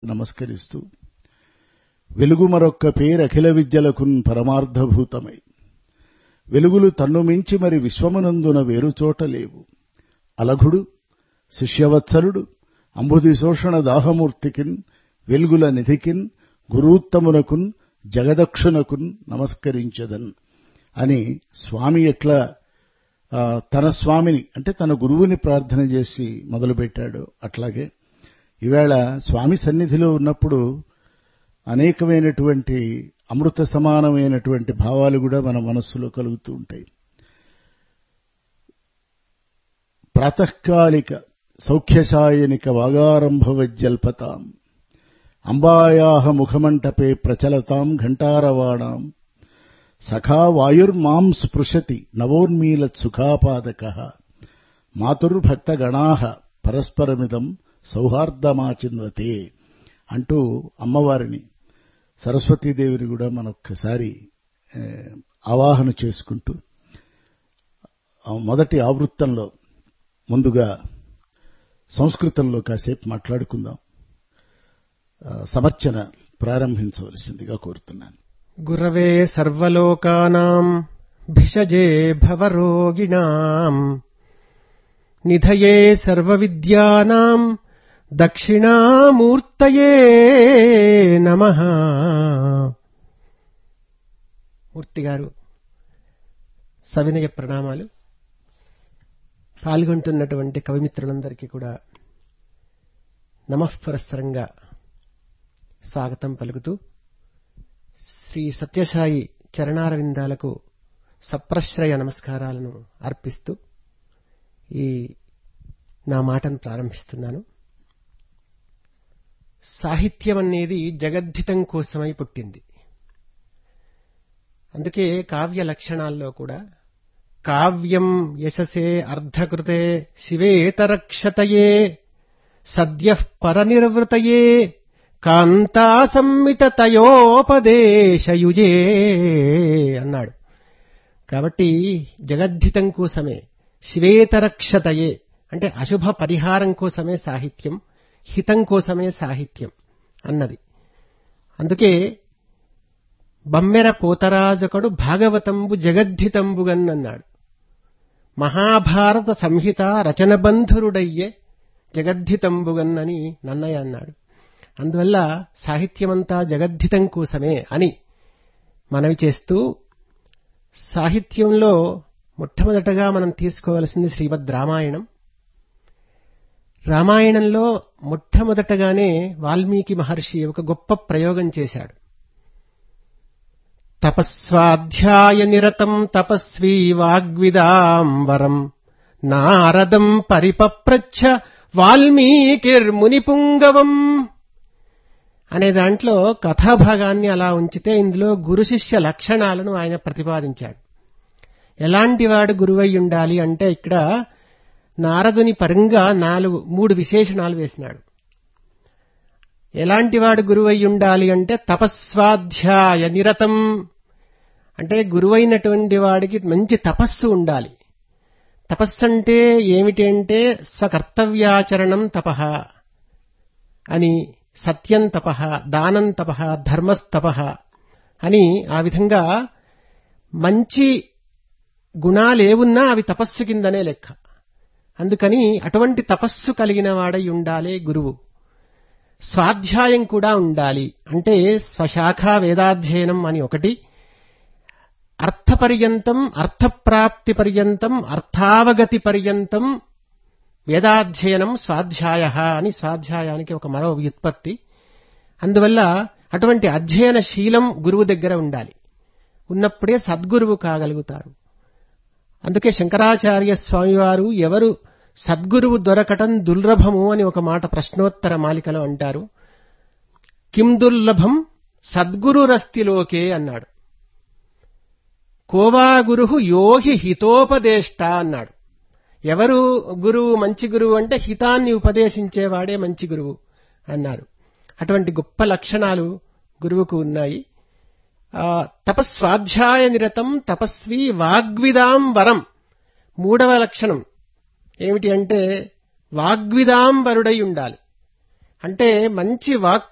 నమస్కరిస్తూ వెలుగు మరొక్క పేరఖిల విద్యలకున్ పరమార్థభూతమై వెలుగులు తన్ను మించి మరి విశ్వమునందున వేరుచోట లేవు అలఘుడు శిష్యవత్సలుడు అంబుది శోషణ దాహమూర్తికిన్ వెలుగుల నిధికిన్ గురూత్తమునకున్ జగదక్షునకున్ నమస్కరించదన్ అని స్వామి ఎట్లా తన స్వామిని అంటే తన గురువుని ప్రార్థన చేసి మొదలుపెట్టాడు అట్లాగే ఈవేళ స్వామి సన్నిధిలో ఉన్నప్పుడు అనేకమైనటువంటి అమృత సమానమైనటువంటి భావాలు కూడా మన మనస్సులో కలుగుతూ ఉంటాయి ప్రాతకాలిక సౌఖ్యశాయనిక వాగారంభవజ్జల్పతాం అంబాయాహ ముఖమంటపే ప్రచలతాం ఘంటారవాణాం సఖా వాయుర్మాం స్పృశతి నవోన్మీలత్సుఖాపాదక మాతుర్భక్తగణా పరస్పరమిదం సౌహార్దమాచిన్వతే అంటూ అమ్మవారిని సరస్వతీదేవిని కూడా మనొక్కసారి ఆవాహన చేసుకుంటూ మొదటి ఆవృత్తంలో ముందుగా సంస్కృతంలో కాసేపు మాట్లాడుకుందాం సమర్చన ప్రారంభించవలసిందిగా కోరుతున్నాను గురవే సర్వలోకానాం భిషజే భవరోగిణాం నిధయే సర్వవిద్యానాం దక్షిణామూర్తయే నమ మూర్తి గారు సవినయ ప్రణామాలు పాల్గొంటున్నటువంటి కవిమిత్రులందరికీ కూడా నమఃపరస్పరంగా స్వాగతం పలుకుతూ శ్రీ సత్యసాయి చరణారవిందాలకు సప్రశ్రయ నమస్కారాలను అర్పిస్తూ ఈ నా మాటను ప్రారంభిస్తున్నాను సాహిత్యం అనేది జగద్ధితం కోసమై పుట్టింది అందుకే కావ్య లక్షణాల్లో కూడా కావ్యం యశసే అర్ధకృతే శివేతరక్షతయే సద్య పరనిర్వృతయే కాంతా సంమితతయోపదేశయుజే అన్నాడు కాబట్టి జగద్ధితం కోసమే శివేతరక్షతయే అంటే అశుభ పరిహారం కోసమే సాహిత్యం హితం కోసమే సాహిత్యం అన్నది అందుకే బమ్మెర పోతరాజకుడు భాగవతంబు జగద్ధితంబుగన్ అన్నాడు మహాభారత సంహిత రచనబంధురుడయ్యే జగద్ధితంబుగన్ అని నన్నయ్య అన్నాడు అందువల్ల సాహిత్యమంతా జగద్ధితం కోసమే అని మనవి చేస్తూ సాహిత్యంలో మొట్టమొదటగా మనం తీసుకోవలసింది శ్రీమద్ రామాయణం రామాయణంలో మొట్టమొదటగానే వాల్మీకి మహర్షి ఒక గొప్ప ప్రయోగం చేశాడు తపస్వాధ్యాయ నిరతం తపస్వీ వాగ్విదాంబరం నారదం పరిపప్రచ్ఛ వాల్మీకిర్మునిపుంగవం అనే దాంట్లో కథాభాగాన్ని అలా ఉంచితే ఇందులో గురు శిష్య లక్షణాలను ఆయన ప్రతిపాదించాడు ఎలాంటి వాడు గురువై ఉండాలి అంటే ఇక్కడ నారదుని పరంగా నాలుగు మూడు విశేషణాలు వేసినాడు ఎలాంటి వాడు గురువై ఉండాలి అంటే తపస్వాధ్యాయ నిరతం అంటే గురువైనటువంటి వాడికి మంచి తపస్సు ఉండాలి తపస్సు అంటే ఏమిటి అంటే స్వకర్తవ్యాచరణం తప అని సత్యం తప దానం తప ధర్మస్తప అని ఆ విధంగా మంచి గుణాలేవున్నా అవి తపస్సు కిందనే లెక్క అందుకని అటువంటి తపస్సు కలిగిన వాడై ఉండాలి గురువు స్వాధ్యాయం కూడా ఉండాలి అంటే స్వశాఖ వేదాధ్యయనం అని ఒకటి అర్థపర్యంతం అర్థప్రాప్తి పర్యంతం అర్థావగతి పర్యంతం వేదాధ్యయనం స్వాధ్యాయ అని స్వాధ్యాయానికి ఒక మరో వ్యుత్పత్తి అందువల్ల అటువంటి అధ్యయన శీలం గురువు దగ్గర ఉండాలి ఉన్నప్పుడే సద్గురువు కాగలుగుతారు అందుకే శంకరాచార్య స్వామివారు ఎవరు సద్గురువు దొరకటం దుర్లభము అని ఒక మాట ప్రశ్నోత్తర మాలికలో అంటారు కిం దుర్లభం సద్గురురస్తిలోకే అన్నాడు కోవా గురు యోహి హితోపదేష్ట అన్నాడు ఎవరు గురువు మంచి గురువు అంటే హితాన్ని ఉపదేశించేవాడే మంచి గురువు అన్నారు అటువంటి గొప్ప లక్షణాలు గురువుకు ఉన్నాయి తపస్వాధ్యాయ నిరతం తపస్వి వాగ్విదాం వరం మూడవ లక్షణం ఏమిటి అంటే వాగ్విదాం వరుడై ఉండాలి అంటే మంచి వాక్